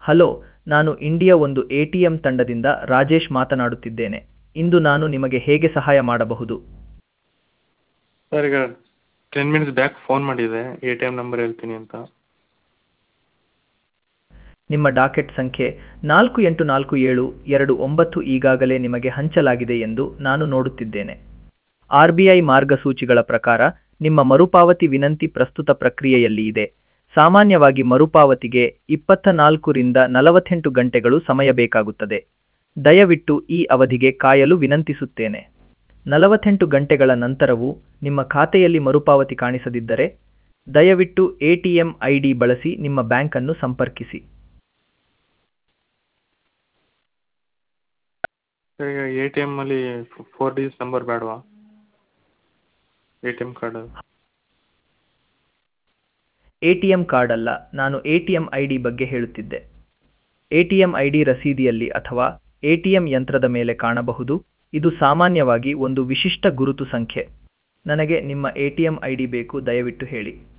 hello ನಾನು India ಒಂದು A T M ತಂಡದಿಂದ ರಾಜೇಶ್ ಮಾತನಾಡುತ್ತಿದ್ದೇನೆ ಇಂದು ನಾನು ನಿಮಗೆ ಹೇಗೆ ಸಹಾಯ ಮಾಡಬಹುದು ಸರ್ ಈಗ ಟೆನ್ ಮಿನಿಟ್ಸ್ ಬ್ಯಾಕ್ ಫೋನ್ ಮಾಡಿದ್ದೆ ಎ ಟಿ ಎಮ್ ನಂಬರ್ ಹೇಳ್ತೀನಿ ಅಂತ ನಿಮ್ಮ ಡಾಕೆಟ್ ಸಂಖ್ಯೆ ನಾಲ್ಕು ಎಂಟು ನಾಲ್ಕು ಏಳು ಎರಡು ಒಂಬತ್ತು ಈಗಾಗಲೇ ನಿಮಗೆ ಹಂಚಲಾಗಿದೆ ಎಂದು ನಾನು ನೋಡುತ್ತಿದ್ದೇನೆ ಆರ್ ಬಿ ಐ ಮಾರ್ಗಸೂಚಿಗಳ ಪ್ರಕಾರ ನಿಮ್ಮ ಮರುಪಾವತಿ ವಿನಂತಿ ಪ್ರಸ್ತುತ ಪ್ರಕ್ರಿಯೆಯಲ್ಲಿ ಇದೆ ಸಾಮಾನ್ಯವಾಗಿ ಮರುಪಾವತಿಗೆ ಇಪ್ಪತ್ತ ನಾಲ್ಕರಿಂದ ನಲವತ್ತೆಂಟು ಗಂಟೆಗಳು ಸಮಯ ಬೇಕಾಗುತ್ತದೆ ದಯವಿಟ್ಟು ಈ ಅವಧಿಗೆ ಕಾಯಲು ವಿನಂತಿಸುತ್ತೇನೆ ನಲವತ್ತೆಂಟು ಗಂಟೆಗಳ ನಂತರವೂ ನಿಮ್ಮ ಖಾತೆಯಲ್ಲಿ ಮರುಪಾವತಿ ಕಾಣಿಸದಿದ್ದರೆ ದಯವಿಟ್ಟು A T M I D ಬಳಸಿ ನಿಮ್ಮ ಬ್ಯಾಂಕನ್ನು ಸಂಪರ್ಕಿಸಿ ಸರ್ ಈಗ ಎ ಟಿ ಎಮ್ಮಲ್ಲಿ ಫೋರ್ ಡಿಜಿಟ್ಸ್ ನಂಬರ್ ಬೇಡವಾ A T M card A T M card ಅಲ್ಲ ನಾನು A T M I D ಬಗ್ಗೆ ಹೇಳುತ್ತಿದ್ದೆ A T M I D ರಸೀದಿಯಲ್ಲಿ ಅಥವಾ ಎ ಟಿ ಎಂ ಯಂತ್ರದ ಮೇಲೆ ಕಾಣಬಹುದು ಇದು ಸಾಮಾನ್ಯವಾಗಿ ಒಂದು ವಿಶಿಷ್ಟ ಗುರುತು ಸಂಖ್ಯೆ ನನಗೆ ನಿಮ್ಮ A T M I D ಬೇಕು ದಯವಿಟ್ಟು ಹೇಳಿ